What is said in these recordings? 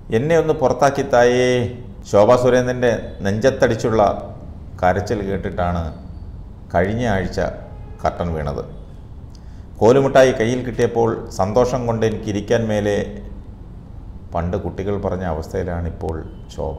എന്നെ ഒന്ന് പുറത്താക്കി തായേ ശോഭാ സുരേന്ദ്രൻ്റെ നെഞ്ചത്തടിച്ചുള്ള കരച്ചിൽ കേട്ടിട്ടാണ് കഴിഞ്ഞ ആഴ്ച കർട്ടൻ വീണത് കോലുമുട്ടായി കയ്യിൽ കിട്ടിയപ്പോൾ സന്തോഷം കൊണ്ട് എനിക്ക് ഇരിക്കാൻ മേലെ പണ്ട് കുട്ടികൾ പറഞ്ഞ അവസ്ഥയിലാണിപ്പോൾ ശോഭ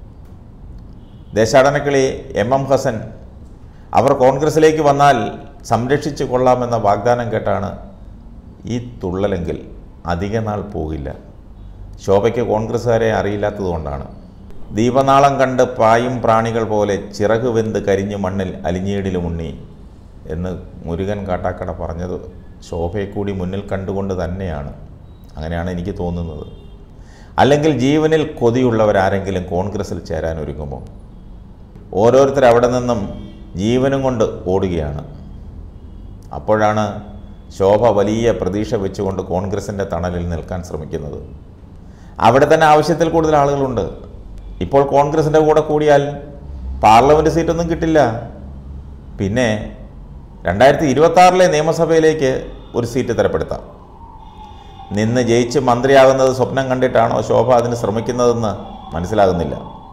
ദേശാടനക്കിളി എം എം ഹസൻ അവർ കോൺഗ്രസിലേക്ക് വന്നാൽ സംരക്ഷിച്ചു കൊള്ളാമെന്ന വാഗ്ദാനം കേട്ടാണ് ഈ തുള്ളലെങ്കിൽ അധിക നാൾ പോകില്ല ശോഭയ്ക്ക് കോൺഗ്രസ്സുകാരെ അറിയില്ലാത്തതുകൊണ്ടാണ് ദീപനാളം കണ്ട് പായും പ്രാണികൾ പോലെ ചിറക് വെന്ത് കരിഞ്ഞു മണ്ണിൽ അലിഞ്ഞീടിലുമുണ്ണി എന്ന് മുരുകൻ കാട്ടാക്കട പറഞ്ഞത് ശോഭയെ കൂടി മുന്നിൽ കണ്ടുകൊണ്ട് തന്നെയാണ് അങ്ങനെയാണ് എനിക്ക് തോന്നുന്നത് അല്ലെങ്കിൽ ജീവനിൽ കൊതിയുള്ളവരാരെങ്കിലും കോൺഗ്രസ്സിൽ ചേരാൻ ഒരുങ്ങുമോ ഓരോരുത്തർ അവിടെ നിന്നും ജീവനും കൊണ്ട് ഓടുകയാണ് അപ്പോഴാണ് ശോഭ വലിയ പ്രതീക്ഷ വെച്ചുകൊണ്ട് കോൺഗ്രസിൻ്റെ തണലിൽ നിൽക്കാൻ ശ്രമിക്കുന്നത് അവിടെ തന്നെ ആവശ്യത്തിൽ കൂടുതൽ ആളുകളുണ്ട് ഇപ്പോൾ കോൺഗ്രസിൻ്റെ കൂടെ കൂടിയാൽ പാർലമെൻറ്റ് സീറ്റൊന്നും കിട്ടില്ല പിന്നെ രണ്ടായിരത്തി ഇരുപത്തി നിയമസഭയിലേക്ക് ഒരു സീറ്റ് തരപ്പെടുത്താം നിന്ന് ജയിച്ച് മന്ത്രിയാകുന്നത് സ്വപ്നം കണ്ടിട്ടാണോ ശോഭ അതിന് ശ്രമിക്കുന്നതെന്ന് മനസ്സിലാകുന്നില്ല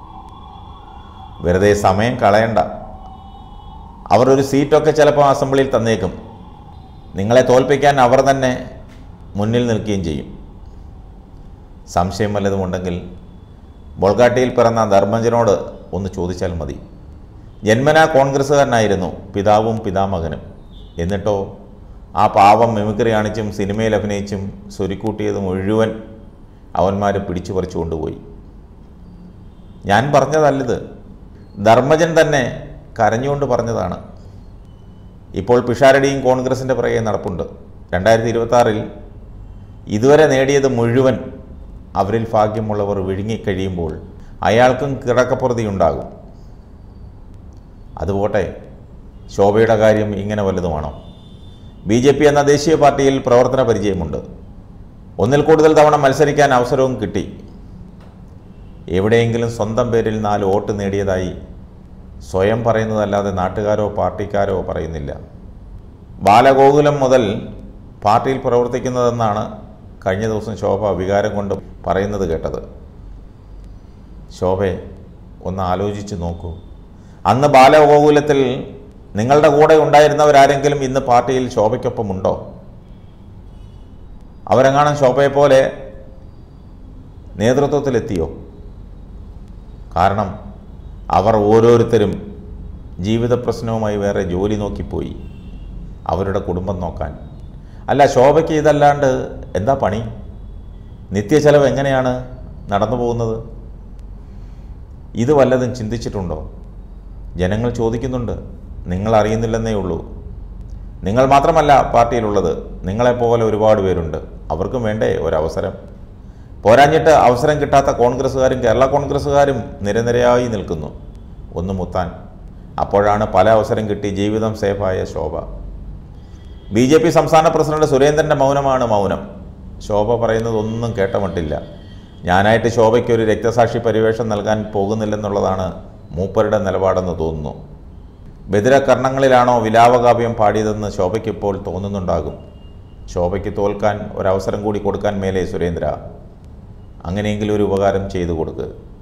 വെറുതെ സമയം കളയണ്ട അവർ ഒരു സീറ്റൊക്കെ ചിലപ്പോൾ അസംബ്ലിയിൽ തന്നേക്കും നിങ്ങളെ തോൽപ്പിക്കാൻ അവർ തന്നെ മുന്നിൽ നിൽക്കുകയും ചെയ്യും സംശയം വല്ലതുമുണ്ടെങ്കിൽ ബൊൾഗാട്ടിയിൽ പിറന്ന ധർമ്മജനോട് ഒന്ന് ചോദിച്ചാൽ മതി ജന്മനാ കോൺഗ്രസ്സുകാരനായിരുന്നു പിതാവും പിതാമകനും എന്നിട്ടോ ആ പാവം മിമിക്രി കാണിച്ചും സിനിമയിൽ അഭിനയിച്ചും സ്വരുക്കൂട്ടിയത് മുഴുവൻ അവന്മാർ പിടിച്ചു പറിച്ചു കൊണ്ടുപോയി ഞാൻ പറഞ്ഞതല്ലത് ധർമ്മജൻ തന്നെ കരഞ്ഞുകൊണ്ട് പറഞ്ഞതാണ് ഇപ്പോൾ പിഷാരടിയും കോൺഗ്രസിൻ്റെ പിറകെ നടപ്പുണ്ട് രണ്ടായിരത്തി ഇരുപത്താറിൽ ഇതുവരെ നേടിയത് മുഴുവൻ അവരിൽ ഭാഗ്യമുള്ളവർ വിഴുങ്ങിക്കഴിയുമ്പോൾ അയാൾക്കും കിടക്കപ്പുറതി ഉണ്ടാകും അതുപോട്ടെ ശോഭയുടെ കാര്യം ഇങ്ങനെ വല്ലതുമാണോ ബി ജെ പി എന്ന ദേശീയ പാർട്ടിയിൽ പ്രവർത്തന പരിചയമുണ്ട് ഒന്നിൽ കൂടുതൽ തവണ മത്സരിക്കാൻ അവസരവും കിട്ടി എവിടെയെങ്കിലും സ്വന്തം പേരിൽ നാല് വോട്ട് നേടിയതായി സ്വയം പറയുന്നതല്ലാതെ നാട്ടുകാരോ പാർട്ടിക്കാരോ പറയുന്നില്ല ബാലഗോകുലം മുതൽ പാർട്ടിയിൽ പ്രവർത്തിക്കുന്നതെന്നാണ് കഴിഞ്ഞ ദിവസം ശോഭ വികാരം കൊണ്ട് പറയുന്നത് കേട്ടത് ശോഭയെ ഒന്ന് ആലോചിച്ച് നോക്കൂ അന്ന് ബാലഗോകുലത്തിൽ നിങ്ങളുടെ കൂടെ ഉണ്ടായിരുന്നവരാരെങ്കിലും ഇന്ന് പാർട്ടിയിൽ ശോഭയ്ക്കൊപ്പമുണ്ടോ അവരെങ്ങാനും ശോഭയെപ്പോലെ നേതൃത്വത്തിലെത്തിയോ കാരണം അവർ ഓരോരുത്തരും ജീവിത പ്രശ്നവുമായി വേറെ ജോലി നോക്കിപ്പോയി അവരുടെ കുടുംബം നോക്കാൻ അല്ല ശോഭയ്ക്ക് ഇതല്ലാണ്ട് എന്താ പണി നിത്യചെലവ് എങ്ങനെയാണ് നടന്നു പോകുന്നത് ഇത് വല്ലതും ചിന്തിച്ചിട്ടുണ്ടോ ജനങ്ങൾ ചോദിക്കുന്നുണ്ട് നിങ്ങൾ അറിയുന്നില്ലെന്നേ ഉള്ളൂ നിങ്ങൾ മാത്രമല്ല പാർട്ടിയിലുള്ളത് നിങ്ങളെപ്പോലെ ഒരുപാട് പേരുണ്ട് അവർക്കും വേണ്ടേ ഒരവസരം പോരാഞ്ഞിട്ട് അവസരം കിട്ടാത്ത കോൺഗ്രസ്സുകാരും കേരള കോൺഗ്രസ്സുകാരും നിരനിരയായി നിൽക്കുന്നു ഒന്ന് മുത്താൻ അപ്പോഴാണ് പല അവസരം കിട്ടി ജീവിതം സേഫായ ശോഭ ബി ജെ പി സംസ്ഥാന പ്രസിഡന്റ് സുരേന്ദ്രൻ്റെ മൗനമാണ് മൗനം ശോഭ പറയുന്നതൊന്നും കേട്ടമട്ടില്ല ഞാനായിട്ട് ശോഭയ്ക്ക് ഒരു രക്തസാക്ഷി പരിവേഷം നൽകാൻ പോകുന്നില്ലെന്നുള്ളതാണ് മൂപ്പരുടെ നിലപാടെന്ന് തോന്നുന്നു ബദിരകർണങ്ങളിലാണോ വിലാപകാവ്യം പാടിയതെന്ന് ശോഭയ്ക്കിപ്പോൾ തോന്നുന്നുണ്ടാകും ശോഭയ്ക്ക് തോൽക്കാൻ ഒരവസരം കൂടി കൊടുക്കാൻ മേലെ സുരേന്ദ്ര അങ്ങനെയെങ്കിലും ഒരു ഉപകാരം ചെയ്തു കൊടുക്കുക